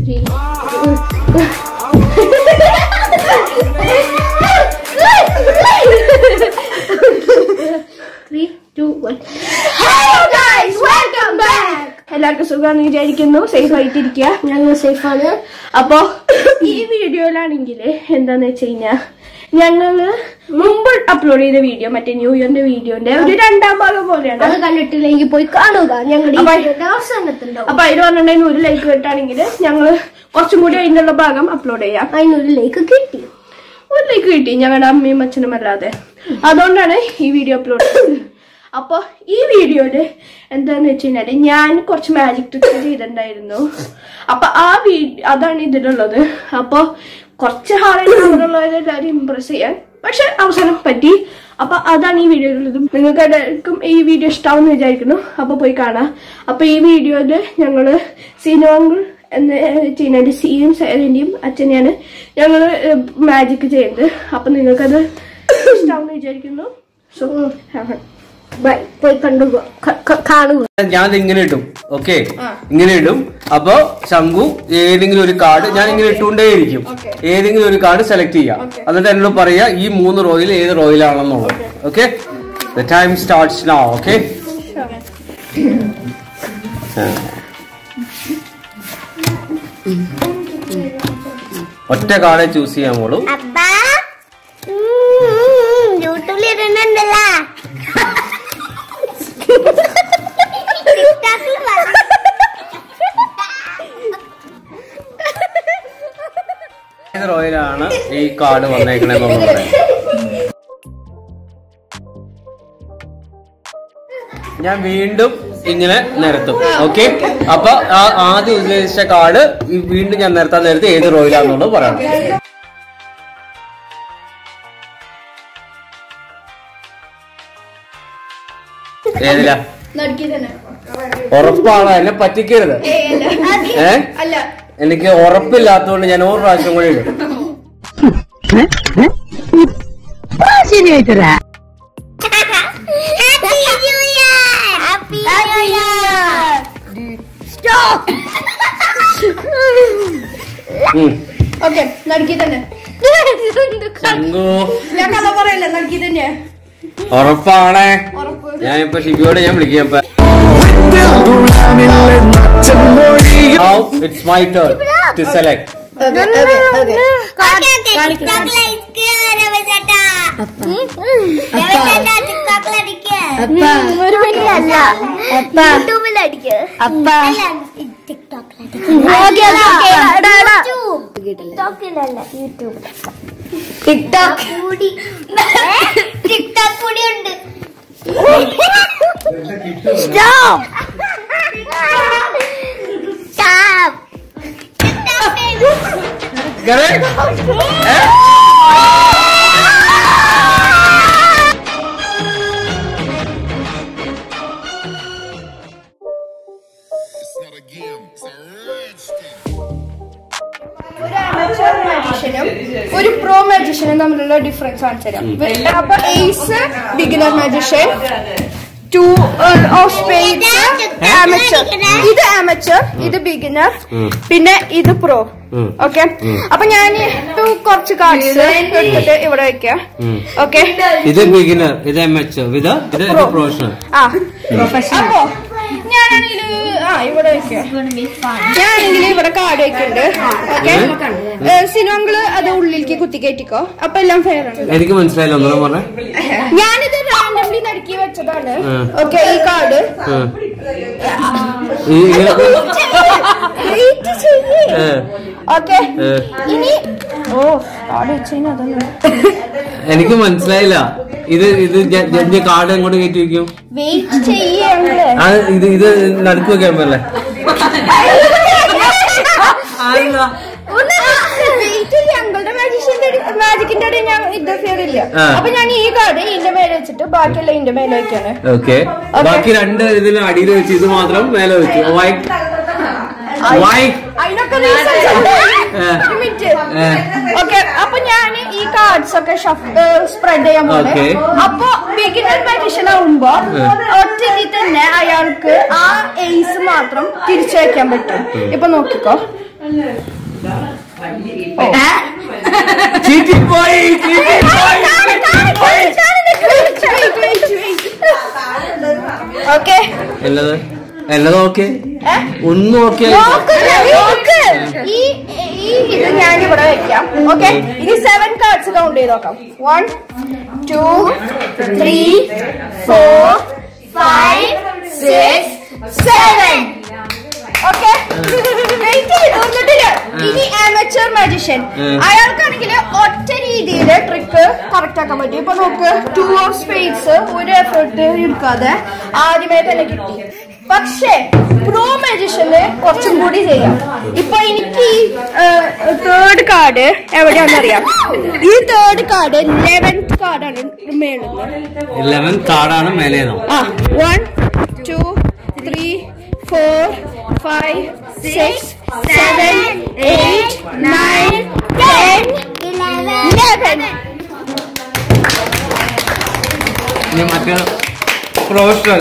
Three three two one hello guys welcome back എല്ലാവർക്കും സുഖമാണെന്ന് വിചാരിക്കുന്നു സേഫ് ആയിട്ടിരിക്കുക ഞങ്ങൾ സേഫ് ആണ് അപ്പോ ഈ വീഡിയോയിലാണെങ്കിൽ എന്താന്ന് വെച്ച് കഴിഞ്ഞാ ഞങ്ങള് മുമ്പ് അപ്ലോഡ് ചെയ്ത വീഡിയോ മറ്റേ ന്യൂ ഇയറിന്റെ വീഡിയോന്റെ ഒരു രണ്ടാം ഭാഗം പോലെയാണ് അത് കണ്ടിട്ടില്ലെങ്കിൽ പോയി കാണുക ഞങ്ങളുടെ അപ്പൊ- ഈ വീഡിയോയുടെ അവസാനത്തുണ്ടാവും അപ്പൊ അതിൽ പറഞ്ഞിട്ടുണ്ടെങ്കിൽ ഒരു ലൈക്ക് കിട്ടാണെങ്കിൽ ഞങ്ങള് കുറച്ചും കൂടി അതിനുള്ള ഭാഗം അപ്ലോഡ് ചെയ്യാം അതിനൊരു ലേക്ക് കിട്ടി ഒരു ലൈക്ക് കിട്ടി ഞങ്ങളുടെ അമ്മയും അച്ഛനും അല്ലാതെ അതുകൊണ്ടാണ് ഈ വീഡിയോ അപ്ലോഡ് ചെയ്തത് അപ്പോൾ ഈ വീഡിയോയില് എന്താന്ന് വെച്ച് കഴിഞ്ഞാല് ഞാൻ കുറച്ച് മാജിക് ട്രിക്സ് ചെയ്തിട്ടുണ്ടായിരുന്നു അപ്പൊ ആ വീ അതാണ് ഇതിലുള്ളത് അപ്പൊ കുറച്ച് ഹാർഡായിട്ടുള്ളവരെ എല്ലാവരും ഇമ്പ്രസ് ചെയ്യാൻ പക്ഷെ അവസാനം പറ്റി അപ്പൊ അതാണ് ഈ വീഡിയോയിലുള്ളത് നിങ്ങൾക്ക് എല്ലാവർക്കും ഈ വീഡിയോ ഇഷ്ടാവെന്ന് വിചാരിക്കുന്നു അപ്പൊ പോയി കാണാം അപ്പൊ ഈ വീഡിയോയില് ഞങ്ങള് സിനിമകൾ എന്ന് ചെയ്യുന്നത് സിയും സൈലന്റിയും അച്ഛനെയാണ് ഞങ്ങള് മാജിക് ചെയ്യുന്നത് അപ്പൊ നിങ്ങൾക്കത് ഇഷ്ടാവെന്ന് വിചാരിക്കുന്നു സോ ബൈ പോയി കണ്ടുക ക- ക- കാണുക ഞാൻ ഇങ്ങനെ ഇടും ഓക്കെ ഇങ്ങനെ ഇടും അപ്പൊ ശംഖു ഏതെങ്കിലും ഒരു കാർഡ് ഞാൻ ഇങ്ങനെ ഇട്ടുകൊണ്ടേയിരിക്കും ഏതെങ്കിലും ഒരു കാർഡ് സെലക്ട് ചെയ്യാം എന്നിട്ട് എന്നോട് പറയാ ഈ മൂന്ന് റോയിൽ ഏത് റോയിലാണെന്നുള്ളത് okay the time starts now okay ഒറ്റ കാർഡേ ചൂസ് ചെയ്യാമോളൂ അപ്പാ യൂട്യൂബിൽ ഇടുന്നുണ്ടല്ലോ ഏത് റോയിലാണ് ഈ കാർഡ് വന്നേക്കണെന്നുള്ളത് പറയാം ഞാൻ വീണ്ടും ഇങ്ങനെ നിരത്തും ഓക്കെ അപ്പൊ ആ ആദ്യം ഉദ്ദേശിച്ച കാർഡ് ഈ വീണ്ടും ഞാൻ നിരത്താൻ നേരത്തെ ഏത് റോയിലാന്നുള്ളത് പറയണം ഏതിലാ ഉറപ്പാണ് എന്നെ പറ്റിക്കരുത് ഏ അല്ല എനിക്ക് ഉറപ്പില്ലാത്തതുകൊണ്ട് ഞാൻ ഒരു പ്രാവശ്യം കൂടി ഇടും ഉം. ഓക്കെ നടുക്കി തന്നെ ശംഖു ഞാൻ കഥ പറയല്ല നടുക്കി തന്നെ ഉറപ്പാണേ ഞാൻ ഇപ്പൊ ഷിബിയോട് ഞാൻ വിളിക്കാം ഇപ്പൊ Now it's my turn to select. ഒരു മിനിറ്റല്ല യൂട്യൂബിലടിക്ക് ടിക്ടോക്കിലല്ല യൂട്യൂബിൽ ടിക്ടോക്ക് കൂടി ടിക്ടോക്ക് കൂടി ഉണ്ട് സ്റ്റോപ്പ് സ്റ്റോപ്പ് Correct? ഒരു amateur magician ഉം ഒരു പ്രോ മാജിഷ്യനും തമ്മിലുള്ള ഡിഫറൻസ് കാണിച്ചു തരാം അപ്പൊ ace beginner magician two of spades amateur ഇത് amateur ഇത് ബിഗിനർ പിന്നെ ഇത് പ്രോ ഉം. ഓക്കെ അപ്പൊ ഞാൻ കുറച്ച് കാർഡ്സ് എടുത്തിട്ട് ഇവിടെ വെക്കാം ഓക്കെ ഇത് ബിഗിനർ ഇത് എം എച്ച് ഇത് ഇത് ഇത് പ്രൊഫഷണൽ ആ അപ്പോ ഞാനാണെങ്കിൽ ആ ഇവിടെ വെക്കാം ഞാനാണെങ്കിൽ ഇവിടെ കാർഡ് വെക്കുന്നുണ്ട് ഓക്കെ സിനോങ്കിള് അത് ഉള്ളിലേക്ക് കുത്തി കയറ്റിക്കോ അപ്പൊ എല്ലാം ഫെയർ ആണ് എനിക്ക് മനസ്സിലായില്ല ഒന്നുകൂടെ പറഞ്ഞേ ഞാനിത് റാൻഡംലി നടുക്കി വെച്ചതാണ് ഉം. ഓക്കെ ഈ കാർഡ് ഉം. ഈ ഇങ്ങനെ ഏ, ഓക്കെ ഏ. ഇനി ഓ കാർഡ് വെച്ചതിന് അതൊന്നും എനിക്ക് മനസ്സിലായില്ല ഇത് ഇത് ജഡ്ജ് കാർഡ് എങ്ങോട്ട് കയറ്റി വെക്കും വെയിറ്റ് ചെയ്യങ്ങള് ആ ഇത് ഇത് നടുക്ക് വെക്കാൻ പറ്റല്ലേ വെയിറ്റ് ഞങ്ങളുടെ മാജിഷ്യന്റെ മാജിക്കിന്റെ ഇടയിൽ ഞാൻ ഇന്റർഫിയർ ഇല്ല ആ. അപ്പൊ ഞാൻ ഈ കാർഡ് ഇതിന്റെ മേലെ വെച്ചിട്ട് ബാക്കിയുള്ള ഇതിന്റെ മേലെ വെക്കാണ് ഓക്കെ ബാക്കി രണ്ട് ഇതിന് അടിയിൽ വെച്ച് ഇത് മാത്രം മേലെ വെച്ചു വൈറ്റ് വൈറ്റ് അതിനൊക്കെ reasons ഉണ്ട്. ഏ. ഒരു മിനിറ്റ് ഏ. ഓക്കെ അപ്പൊ ഞാൻ ഈ കാർഡ്സ് ഒക്കെ സ്പ്രെഡ് ചെയ്യാൻ പോലെ Okay. അപ്പൊ ബിഗിനർ മാജിഷ്യൻ ആവുമ്പോ ഒറ്റ ഇതിൽ തന്നെ അയാൾക്ക് ആ എയ്സ് മാത്രം തിരിച്ചു വെക്കാൻ പറ്റും ഇപ്പൊ നോക്കിക്കോ ചീറ്റിപ്പോയി ചീറ്റിപ്പോയി ഓക്കെ എല്ലത് എല്ലതും ഓക്കെ ഒന്നും ഓക്കെ ഈ ഈ ഇത് ഞാൻ ഇവിടെ വെക്കാം ഓക്കെ ഇനി സെവൻ കാർഡ്സ് കൗണ്ട് ചെയ്ത് നോക്കാം one two three four five six seven okay ഇനി amateur magician ഉം. അയാൾക്കാണെങ്കിൽ ഒറ്റ രീതിയിൽ ട്രിക്ക് കറക്റ്റ് ആക്കാൻ പറ്റും ഇപ്പൊ നോക്ക് ടു ഓഫ് സ്പേസ് ഒരു എഫേർട്ട് എടുക്കാതെ ആദ്യമേ തന്നെ കിട്ടി പക്ഷേ പ്രോ മാജിഷ്യന് കുറച്ചും കൂടി ചെയ്യാം ഇപ്പൊ എനിക്ക് ഈ തേർഡ് കാർഡ് എവിടെയാണെന്നറിയാം ഈ തേർഡ് കാർഡ് ലെവൻത്ത് കാർഡാണ് മേളുന്നത് ഇലവൻ കാർഡാണ് മേലേന്നോ ആ one two three four five six seven eight nine ten eleven ഇനി മറ്റേ പ്രൊഫഷണൽ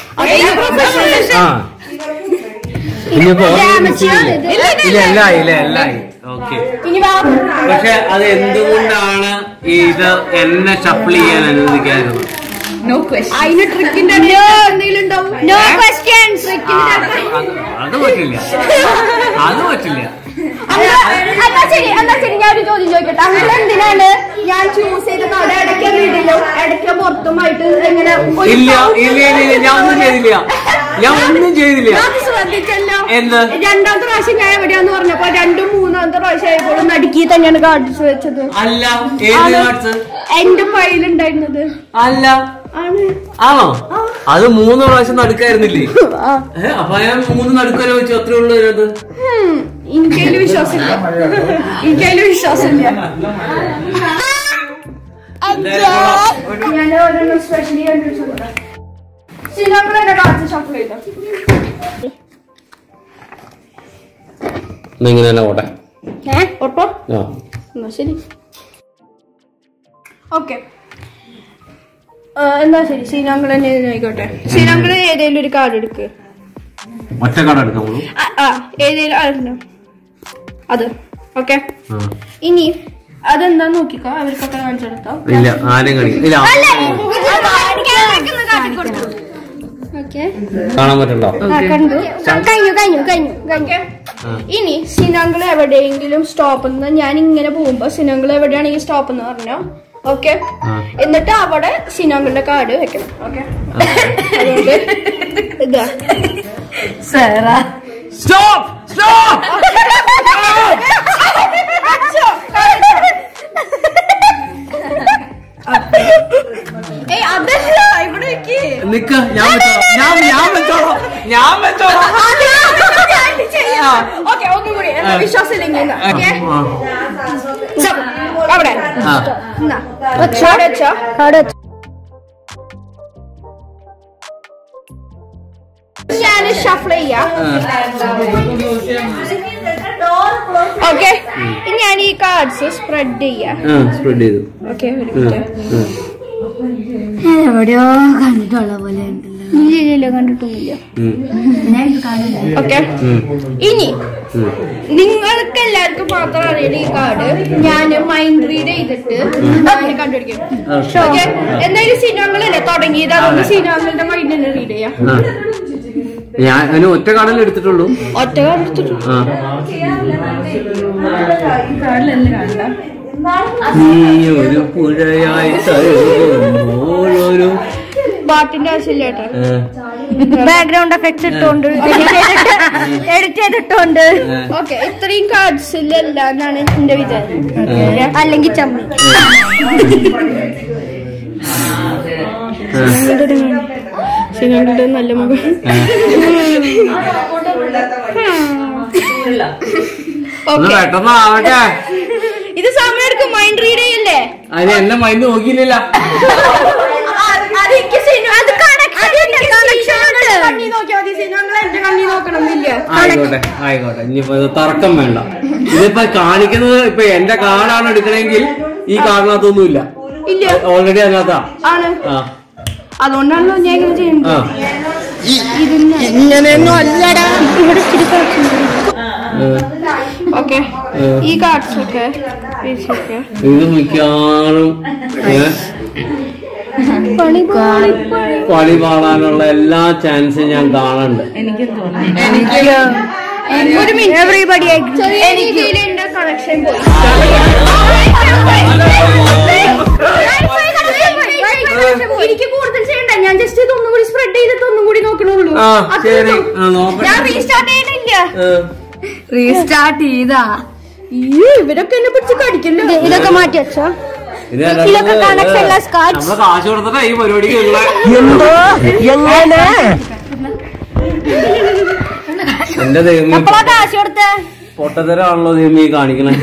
ആ ഇനിയിപ്പോ ഇല്ല എല്ലായി ഇല്ല എല്ലായി ഓക്കെ ഇനി വാ പക്ഷെ അത് എന്തുകൊണ്ടാണ് ഇത് എന്നെ ഷഫിൾ ചെയ്യാൻ അനുവദിക്കാതിരുന്നത് അതിന് ട്രിക്കിന്റെ എന്തെങ്കിലും ഉണ്ടാവും നോ ക്വസ്റ്റ്യൻസ് അത് അത് പറ്റില്ല അത് പറ്റില്ല എന്നാ ശരി എന്നാ ശരി ഞാൻ ഒരു ചോദ്യം ചോദിക്കട്ടെ അങ്ങനെ എന്തിനാണ് ഞാൻ ചൂസ് ചെയ്ത കട ഇടയ്ക്ക് വീട്ടിലും ഇടയ്ക്ക് പുറത്തുമായിട്ട് എങ്ങനെ ഒരു ഇല്ല ഇല്ല ഇല്ല ഇല്ല ഞാൻ ഒന്നും ചെയ്തില്ല ഞാൻ ഒന്നും ചെയ്തില്ല ഞാൻ ശ്രദ്ധിച്ചല്ലോ എന്ത്? രണ്ടാമത്തെ പ്രാവശ്യം ഞാൻ എവിടെയാന്ന് പറഞ്ഞപ്പോ രണ്ടും മൂന്നാമത്തെ പ്രാവശ്യം ആയപ്പോഴും നടുക്കി തന്നെയാണ് കാർഡ്സ് വെച്ചത് അല്ല ഏത് ആണ്. കാർഡ്സ് എന്റെ പൈലുണ്ടായിരുന്നത് അല്ല ആണ് ആണോ അത് മൂന്ന് പ്രാവശ്യം നടുക്കായിരുന്നില്ലേ ആ. ഏ, അപ്പൊ ഞാൻ മൂന്ന് നടുക്കര വെച്ചു അത്രേ ഉള്ളൂ ഇതിനകത്ത് ഹും, എനിക്കതില് വിശ്വാസമില്ല എനിക്കതില് വിശ്വാസമില്ല ഞാൻ ഓരോന്നും സ്പെഷ്യലി സിനിമ എന്റെ കാർഡ്സ് ഷഫിൾ ചെയ്തു ഇങ്ങനെ തന്നെ പോട്ടെ ഒട്ടോ ആ എന്നാ ശരി ഓക്കെ എന്നാ ശരി ശ്രീനാങ്കൾ തന്നെ ആയിക്കോട്ടെ ശ്രീനാങ്കൾ ഏതെങ്കിലും ഒരു കാർഡ് എടുക്ക് ഒറ്റ കട എടുക്കാം ആ, ആ ഏതെങ്കിലും ആയിരുന്നു അത് ഓക്കെ ആ. ഇനി അതെന്താ നോക്കിക്കോ അവർക്കൊക്കെ കാണിച്ചെടുത്തോ ഇല്ല ആരും കാണിക്കും ഇല്ല ഓക്കെ കാണാൻ പറ്റണ്ടോ കണ്ടു കഴിഞ്ഞു കഴിഞ്ഞു കഴിഞ്ഞു കഴിഞ്ഞു ആ. ഇനി സിനാങ്കൾ എവിടെയെങ്കിലും സ്റ്റോപ്പ് എന്ന് ഞാൻ ഇങ്ങനെ പോകുമ്പോ സിനാങ്കൾ എവിടെയാണെങ്കിൽ സ്റ്റോപ്പ് എന്ന് പറഞ്ഞോ ഓക്കെ ആ. എന്നിട്ട് അവിടെ സിനാങ്കളുടെ കാർഡ് വെക്കണം ഓക്കെ അതുകൊണ്ട് ഇതാ സ്റ്റോപ്പ് സ്റ്റോപ്പ് ഏയ് അതല്ല ഇവിടെ വെക്ക്. നിക്ക് ഞാൻ വെച്ചോളാം ഞാൻ ഞാൻ വെച്ചോളാം ഞാൻ വെച്ചോളാം ആ. ഓക്കെ ഒന്നും കൂടി എന്നാ ആ. വിശ്വാസമില്ലെങ്കിൽ ആ, ഓക്കെ ആ. അവിടെ ആ. എന്നാ അവിടെ വെച്ചോ ഞാൻ ഷഫിൾ ചെയ്യാം ഓക്കെ ഞാൻ ഈ കാർഡ്സ് സ്പ്രെഡ് ചെയ്യാം ആ സ്പ്രെഡ് ചെയ്തു ഓക്കെ ഉം, ഉം. എവിടെയോ കണ്ടിട്ടുള്ള പോലെ ഉണ്ടല്ലോ ഇല്ല കണ്ടിട്ടൊന്നുമില്ല ഉം, ഞാൻ ഇത് കാണില്ല ഓക്കെ ഉം, ഇനി ഉം. നിങ്ങൾക്ക് എല്ലാവർക്കും മാത്രം അറിയുന്ന ഈ കാർഡ് ഞാൻ മൈൻഡ് റീഡ് ചെയ്തിട്ട് അങ്ങനെ കണ്ടുപിടിക്കും ഓക്കെ എന്തായാലും സിനിമകളല്ലേ തുടങ്ങിയത് അതുകൊണ്ട് സിനിമകളുടെ മൈൻഡ് തന്നെ റീഡ് ചെയ്യാം ആ. ഞാൻ അതിന് ഒറ്റ കടൽ എടുത്തിട്ടുള്ളൂ ഒറ്റ കണ്ടെടുത്തിട്ടു ആ നീ ഒരു പുഴയായി തഴുകുമ്പോൾ ഒരു പാട്ടിന്റെ ആവശ്യമില്ല കേട്ടോ ആ, ബാക്ക്ഗ്രൗണ്ട് എഫക്ട്സ് ഇട്ടുകൊണ്ട് എഡിറ്റ് ചെയ്തിട്ടുണ്ട് ആ. ഓക്കെ ഇത്രയും കാർഡ്സിലല്ല എന്നാണ് എന്റെ വിചാരം അല്ലെങ്കിൽ ചമ്മി സിനിമകളുടെ നല്ല മുഖം ഒന്ന് ഓക്കെ പെട്ടെന്ന് ആവട്ടെ ഇത് സമയം എടുക്കും മൈൻഡ് റീഡ് ചെയ്യല്ലേ അതിന് എന്നെ മൈൻഡ് നോക്കിയില്ല കണ്ണി നോക്കിയാൽ മതി സിനിമകൾ എന്റെ കണ്ണി നോക്കണമെന്നില്ല ആയിക്കോട്ടെ ആയിക്കോട്ടെ ഇനിയിപ്പോ ഇത് തർക്കം വേണ്ട ഇതിപ്പോ കാണിക്കുന്നത് ഇപ്പൊ എന്റെ കാർഡാണ് എടുക്കണമെങ്കിൽ ഈ കാർഡിനകത്തൊന്നുമില്ല ഇല്ല ഓൾറെഡി അതിനകത്താ ആണ് ആ അതുകൊണ്ടാണല്ലോ ഞാൻ ഇങ്ങനെ ചെയ്യുന്നത് ആ ഇങ്ങനെയൊന്നും അല്ലടാ ഇവിടെ ഇച്ചിരി കാണിച്ചു. ഏ. ഓക്കെ ഈ കാർഡ്സ് ഒക്കെ പിരിച്ചൊക്കെ ഇത് മിക്കവാറും ഏ, പണി പാടാനുള്ള എല്ലാ ചാൻസും ഞാൻ കാണുന്നുണ്ട് ഒരു മിനിറ്റ് എവറിബഡി എനിക്ക് ഇതിന്റെ കണക്ഷൻ പോയി എനിക്ക് കൂടുതൽ ചെയ്യണ്ട ഞാൻ ജസ്റ്റ് ഇത് ഒന്നും കൂടി സ്പ്രെഡ് ചെയ്തിട്ട് ഒന്നും കൂടി നോക്കണുള്ളൂ ആ അത്രേ ശരി ഉള്ളൂ. ആ, നോക്കട്ടെ ഞാൻ റീസ്റ്റാർട്ട് ചെയ്യണില്ല ഏ, റീസ്റ്റാർട്ട് ചെയ്താ ഈ ഇവരൊക്കെ എന്നെ പിടിച്ച് കടിക്കല്ലോ ഇതൊക്കെ മാറ്റി വെച്ചോ ഇത് ഇതൊക്കെ രണ്ടും, connection less cards. നമ്മള് കാശ് കൊടുത്തിട്ടാ ഈ പരിപാടിക്ക് ഉള്ള എന്റെ ദൈവമേ എപ്പോഴാ കാശ് കൊടുത്തേ പൊട്ടത്തരാണല്ലോ ദൈവം ഈ കാണിക്കണേ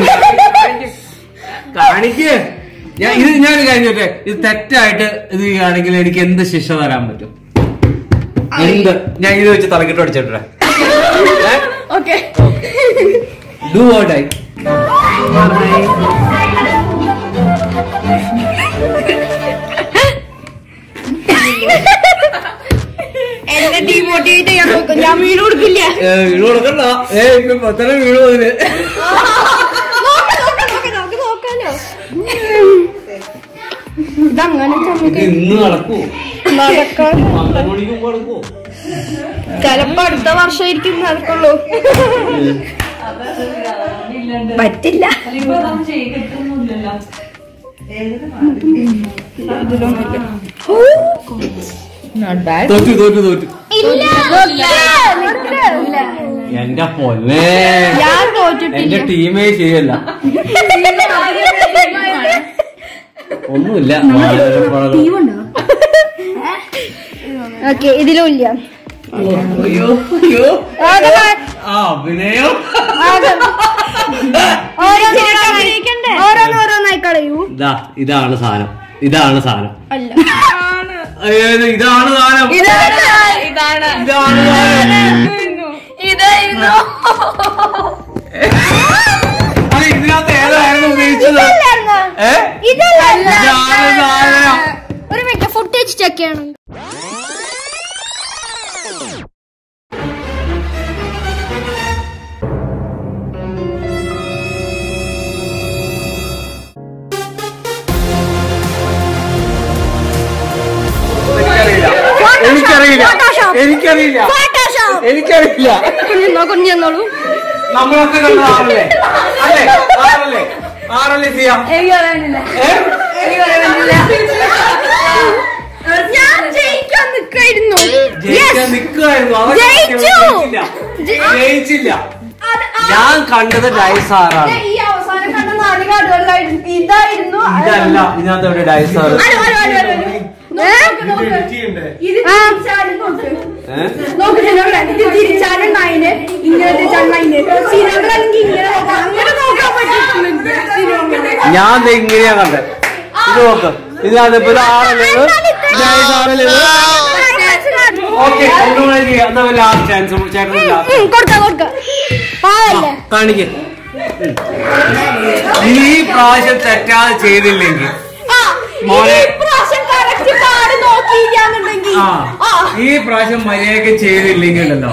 കാണിക്ക് ഞാൻ ഇത് ഞാൻ കഴിഞ്ഞോട്ടെ ഇത് തെറ്റായിട്ട് ഇത് ആണെങ്കിൽ എനിക്ക് എന്ത് ശിക്ഷ തരാൻ പറ്റും എന്ത് ഞാൻ ഇത് വെച്ച് തലക്കിട്ട് അടിച്ചിട്ടെ ഓക്കെ ഡു ഓട്ടായി എന്നെ ഡീമോട്ടിവേറ്റ് ചെയ്യാൻ നോക്കും ഞാൻ വീട് കൊടുക്കില്ല വീട് കൊടുക്കണ്ട ഏ ഇപ്പൊ പത്തന വീട് പോതിന് നോക്ക്, നോക്ക്, നോക്ക്, നമുക്ക് നോക്കാലോ ഇതങ്ങനെ ഇത് നമുക്ക് ഇന്ന് നടക്കൂ നടക്കാൻ പന്ത്രണ്ട് മണിക്ക് മുമ്പ് നടക്കൂ ചിലപ്പോ അടുത്ത വർഷമായിരിക്കും നടക്കുള്ളൂ പറ്റില്ല തോറ്റു തോറ്റു തോറ്റു ഇല്ല എന്റെ പൊന്നെ ഞാൻ തോറ്റിട്ടില്ല എന്റെ ടീമേ ശരിയല്ല ഒന്നുമില്ല വാഴപ്പഴം. ഓക്കെ ഇതിലും ഇല്ല അയ്യോ അയ്യോ ആ അഭിനയം ഓരോന്നോരോന്നായി കളയൂ ഇതാ ഇതാണ് സാധനം ഇതാണ് സാധനം അല്ല ഏത് ഇതാണ് സാധനം ഇതാണ് സാധനം അത് ഇതിനകത്ത് ഏതായിരുന്നു ഉപയോഗിച്ചത് ഏ ഇതാണ് സാധനം ഒരു മിനിറ്റ് ഫുട്ടേജ് ചെക്ക് ചെയ്യണം എനിക്കറിയില്ല എനിക്കറിയില്ല എനിക്കറിയില്ല കുഞ്ഞെന്നോ കുഞ്ഞെന്നോളൂ നമ്മളൊക്കെ കണ്ട ആറല്ലേ അല്ലേ ആറല്ലേ ആറല്ലേ ചെയ്യാം ഞാൻ ജയിക്കാൻ നിക്കായിരുന്നു ജയിക്കാൻ നിൽക്കുമായിരുന്നു അതൊക്കെ ജയിച്ചു. ജയിച്ചില്ല ജയിച്ചില്ല ഞാൻ കണ്ടത് ഡൈസ് ആറാണ് ഈ അവസാനം കണ്ട നാല് കാർഡുകളിലായിരുന്നു ഇതായിരുന്നു ഇതല്ല ഇതിനകത്ത് എവിടെ ഡൈസ് ആറ് അലോ, അലോ, അലോ, അലോ, അലോ. നോക്ക്, നോക്ക്. ഇത് തിരിച്ചാലും നോക്ക് ഏഹ് നോക്ക് സിനോട് ഇത് തിരിച്ചാലും നൈന് ഇങ്ങനെ തിരിച്ചാലും നൈന് സിനോടാണെങ്കിൽ ഇങ്ങനെ നോക്കാം അങ്ങനെ നോക്കാൻ പറ്റിയിട്ടുണ്ട് സിനോട് ഞാൻ ദേ ഇങ്ങനെയാ കണ്ടത് ഇത് നോക്ക് ഇതിനകത്ത് ഇപ്പൊ ഇത് ആറല്ലേ ഇത് ഡൈസ് ആറല്ലേ ഓക്കെ ഒന്നുകൂടെ ചെയ്യാം എന്നാ ലാസ്റ്റ് ചാൻസ് ചേട്ടൻ ലാസ്റ്റ് കൊടുക്ക കൊടുക്ക പാവല്ലേ കാണിക്ക് ഈ പ്രാവശ്യം തെറ്റാതെ ചെയ്തില്ലെങ്കിൽ മോനെ. കാർഡ് നോക്കിയില്ലാന്നുണ്ടെങ്കിൽ ആ ഈ പ്രാവശ്യം മര്യാദക്ക് ചെയ്തില്ലെങ്കിൽ ഉണ്ടല്ലോ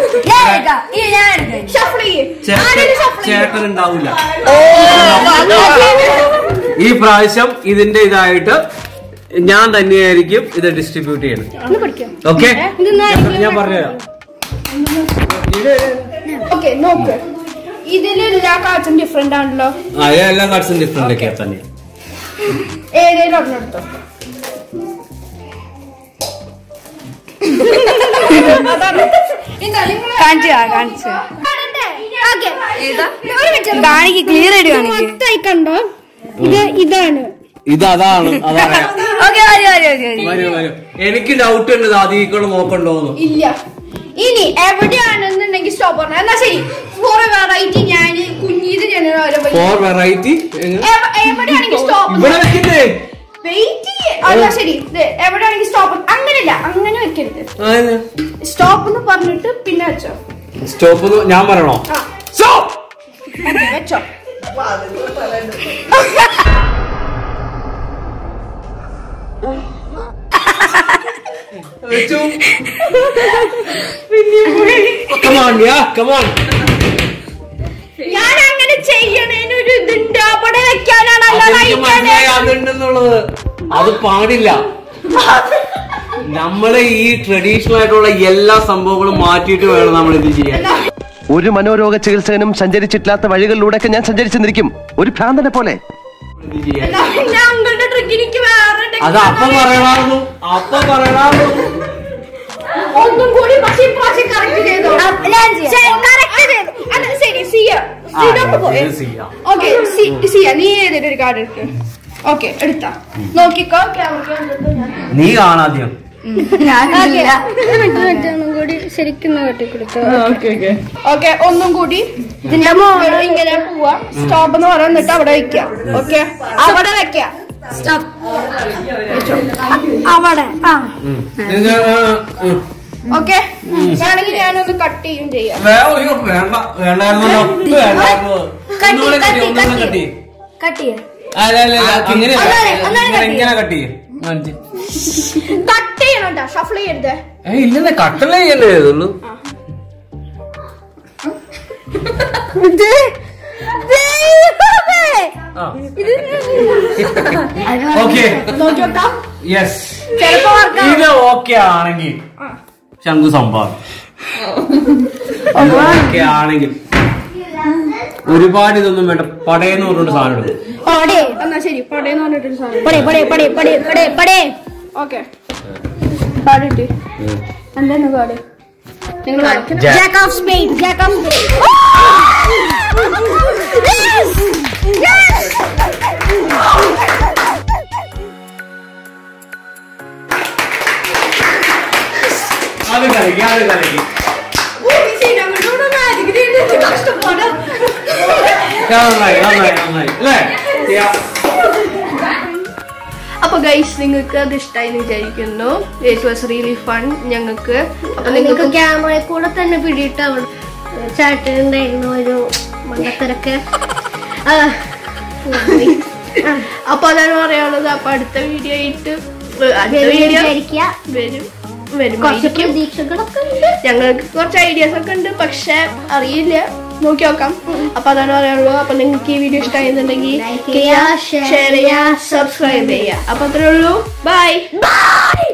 ഷഫിൾ ചെയ്യ് ചേട്ടൻ ആരെങ്കിലും shuffle ചെയ്യ്. ചേട്ടൻ ഉണ്ടാവില്ല ഈ പ്രാവശ്യം ഇതിന്റെ ഇതായിട്ട് ഞാൻ തന്നെയായിരിക്കും ഇത് ഡിസ്ട്രിബ്യൂട്ട് ചെയ്യുന്നത് ഓക്കെ ഞാൻ പറഞ്ഞുതരാം ഓക്കെ നോക്ക് ഇതില് എല്ലാ കാർഡ്സും ഡിഫറെന്റ് ആണല്ലോ ആ എല്ലാ കാർഡ്സും ഡിഫറെന്റ് ഒക്കെ തന്നെ ഏതേലും ഒരെണ്ണെടുത്തോ കാണിച്ചു കാണിച്ചു കാണിക്ക് ക്ലിയർ ആയിട്ട് കാണിക്ക് മൊത്തമായി കണ്ടോ ഇത് ഇതാണ് ഇത് അതാണ് അതാണ് ഓക്കെ മതി മതി മതി മതി വരൂ വരൂ എനിക്ക് ഡൗട്ട് ഉണ്ട് ഇത് അതിക്കൂടെ നോക്കണ്ടോന്ന് ഇല്ല ഇനി എവിടെയാണെന്നുണ്ടെങ്കിൽ സ്റ്റോപ്പ് പറഞ്ഞ എന്നാ ശരി ഫോർ വെറൈറ്റി ഞാൻ കുഞ്ഞീത് ഞാൻ ഓരോ വഴി- ഫോർ വെറൈറ്റി എവ- എവിടെയാണെങ്കിൽ സ്റ്റോപ്പ് ഇവിടെ വെക്കുന്നേ വെയിറ്റ് അല്ല ശരി ഇത് എവിടെയാണെങ്കിൽ സ്റ്റോപ്പ് അങ്ങനെയല്ല അങ്ങനെ വെക്കരുത് സ്റ്റോപ്പ് എന്ന് പറഞ്ഞിട്ട് പിന്നെ വെച്ചോ സ്റ്റോപ്പ് ഞാൻ പറയണോ ആ സ്റ്റോപ്പ് വെച്ചോ വെച്ചു കമാൺ യാ കമാൺ ഞാൻ അത് പാടില്ല നമ്മള് ഈ ട്രഡീഷണൽ ആയിട്ടുള്ള എല്ലാ സംഭവങ്ങളും മാറ്റിയിട്ട് വേണം നമ്മൾ ഇത് ചെയ്യാൻ ഒരു മനോരോഗ ചികിത്സകനും സഞ്ചരിച്ചിട്ടില്ലാത്ത വഴികളിലൂടെയൊക്കെ ഞാൻ സഞ്ചരിച്ചെന്നിരിക്കും ഒരു ഭ്രാന്തനെ പോലെ ഇത് ചെയ്യാൻ ഞങ്ങളുടെ ട്രിക്ക് എനിക്ക് വേറെ trick അത് അപ്പൊ പറയണമായിരുന്നു അപ്പൊ പറയണമായിരുന്നു ഒന്നും കൂടി പക്ഷേ ഇപ്രാവശ്യം കറക്റ്റ് ചെയ്തോ കറക്റ്റ് ചെയ്തു അല്ല ശരി സിയ ആ, സിയോട്ട് പോയെ ഇത് ചെയ്യാം. ഓക്കെ സിയ നീ ഏതൊരു ഒരു കാർഡ് എടുക്ക് ഓക്കെ എടുത്താ നോക്കിക്കോ ക്യാമറ നീ കാണാദ്യം ഒന്നും കൂടി ശരിക്കും കാട്ടി കൊടുത്തു ഓക്കെ ഒന്നും കൂടി ഇതിന്റെ മുകളിൽ ഇങ്ങനെ പോവാ സ്റ്റോപ്പ് എന്ന് പറയാൻ എന്നിട്ട് അവിടെ വെക്കാം ഓക്കെ അവിടെ വെക്കാം സ്റ്റോപ്പ് അവിടെ ആ ഉം. ഇത്, ആ, ഉം. ഓക്കെ വേണമെങ്കിൽ ഞാനൊന്ന് കട്ട് ചെയ്യും ചെയ്യാം വേ- അയ്യോ, വേണ്ട വേണ്ടായിരുന്നല്ലോ വേണ്ടായിരുന്നു ഒന്നുകൂടെ കട്ടി ഒന്നുകൂടെ കട്ടി കട്ട് ചെയ്യാം അല്ല അല്ല അല്ല, ഇങ്ങനെ ഇങ്ങനെ ഇങ്ങനെ കട്ടി കട്ട് ചെയ്യണം കേട്ടോ ഷഫിൾ ചെയ്യരുത് ഏ ഇല്ലെന്നേ കട്ടലേ ചെയ്യല്ലേ ഇതുള്ളൂ ആ ഓക്കെ നോക്കി നോക്കാം യെസ് ചിലപ്പോ work ഇത് ഓക്കെ ആണെങ്കിൽ ശംഖു സംഭാവന ഓക്കെ ആണെങ്കിൽ ഒരുപാട് ഇതൊന്നും വേണ്ട പടയെന്ന് പറഞ്ഞിട്ട് സാധനം എടുക്കും പടേ എന്നാ ശരി പടേന്ന് പറഞ്ഞിട്ടൊരു സാധനം പടേ പടേ പടേ പടേ പടേ പടേ ഓക്കെ പാടിട്ട് എന്താണ് പാട് നിങ്ങൾ jack of Spain jack of Spain അത് കലക്കി അത് കലക്കി നന്നായി നന്നായി നന്നായി അല്ലേ ചെയ്യാം. അപ്പൊ ഗൈസ് നിങ്ങൾക്ക് അത് ഇഷ്ടമായി വിചാരിക്കുന്നു ഇറ്റ് വാസ് റിയലി ഫൺ ഞങ്ങൾക്ക് അപ്പൊ നിങ്ങൾക്ക് നിങ്ങൾക്ക് ക്യാമറയിൽ കൂടെ തന്നെ പിടിയിട്ട് അവിടെ ചാട്ടിലുണ്ടായിരുന്നു ഒരു മണ്ടത്തരൊക്കെ ആ, അപ്പൊ അതാണ് പറയാനുള്ളത് അപ്പൊ അടുത്ത വീഡിയോ ആയിട്ട് അടുത്ത വരും വീഡിയോ വിചാരിക്കുക. വരും കുറച്ച് വരുമായിരിക്കും പ്രതീക്ഷകളൊക്കെ ഉണ്ട് ഞങ്ങൾക്ക് കുറച്ച് ഐഡിയാസ് ഒക്കെ ഉണ്ട് പക്ഷെ അറിയില്ല നോക്കി നോക്കാം അപ്പൊ അതാണ് പറയാനുള്ളൂ അപ്പൊ നിങ്ങൾക്ക് ഈ വീഡിയോ ഇഷ്ടമായിരുന്നുണ്ടെങ്കിൽ Like ചെയ്യുക, share ഷെയർ ചെയ്യുക സബ്സ്ക്രൈബ് ചെയ്യുക അപ്പൊ അത്രേ ഉള്ളൂ ബൈ ബൈ